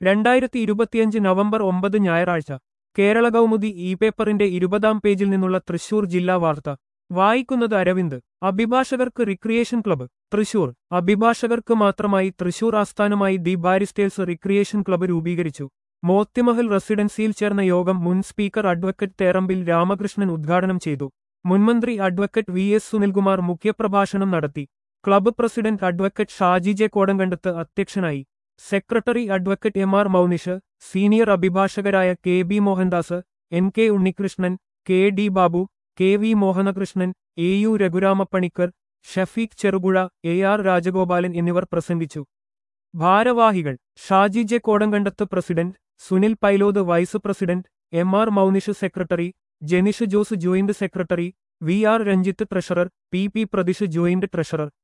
രണ്ടായിരത്തി ഇരുപത്തിയഞ്ച് നവംബർ ഒമ്പത് ഞായറാഴ്ച കേരള കൗമുദി ഇ പേപ്പറിന്റെ ഇരുപതാം പേജിൽ നിന്നുള്ള തൃശൂർ ജില്ലാ വാർത്ത വായിക്കുന്നത് അരവിന്ദ് അഭിഭാഷകർക്ക് റിക്രിയേഷൻ ക്ലബ്ബ് തൃശൂർ അഭിഭാഷകർക്ക് മാത്രമായി തൃശൂർ ആസ്ഥാനമായി ദി ബാരിസ്റ്റേഴ്സ് റിക്രിയേഷൻ ക്ലബ്ബ് രൂപീകരിച്ചു മോത്തിമഹൽ റെസിഡൻസിയിൽ ചേർന്ന യോഗം മുൻ സ്പീക്കർ അഡ്വക്കേറ്റ് തേറമ്പിൽ രാമകൃഷ്ണൻ ഉദ്ഘാടനം ചെയ്തു മുൻമന്ത്രി അഡ്വക്കേറ്റ് വി എസ് സുനിൽകുമാർ മുഖ്യപ്രഭാഷണം നടത്തി club president advocate Shaji J Kodankandath അധ്യക്ഷനായി secretary advocate M R Maunish senior അഭിഭാഷകരായ K B Mohandas N K Unnikrishnan K D Babu K V Mohanakrishnan A U Raghuramapanicker Shafeeq Cherupuzha A R Rajagopalan എന്നിവർ പ്രസംഗിച്ചു ഭാരവാഹികൾ Shaji J Kodankandath president Sunil Pailoth vice president M R Maunish secretary Jenish Jose joint secretary V R Ranjith treasurer P P Pradeesh joint treasurer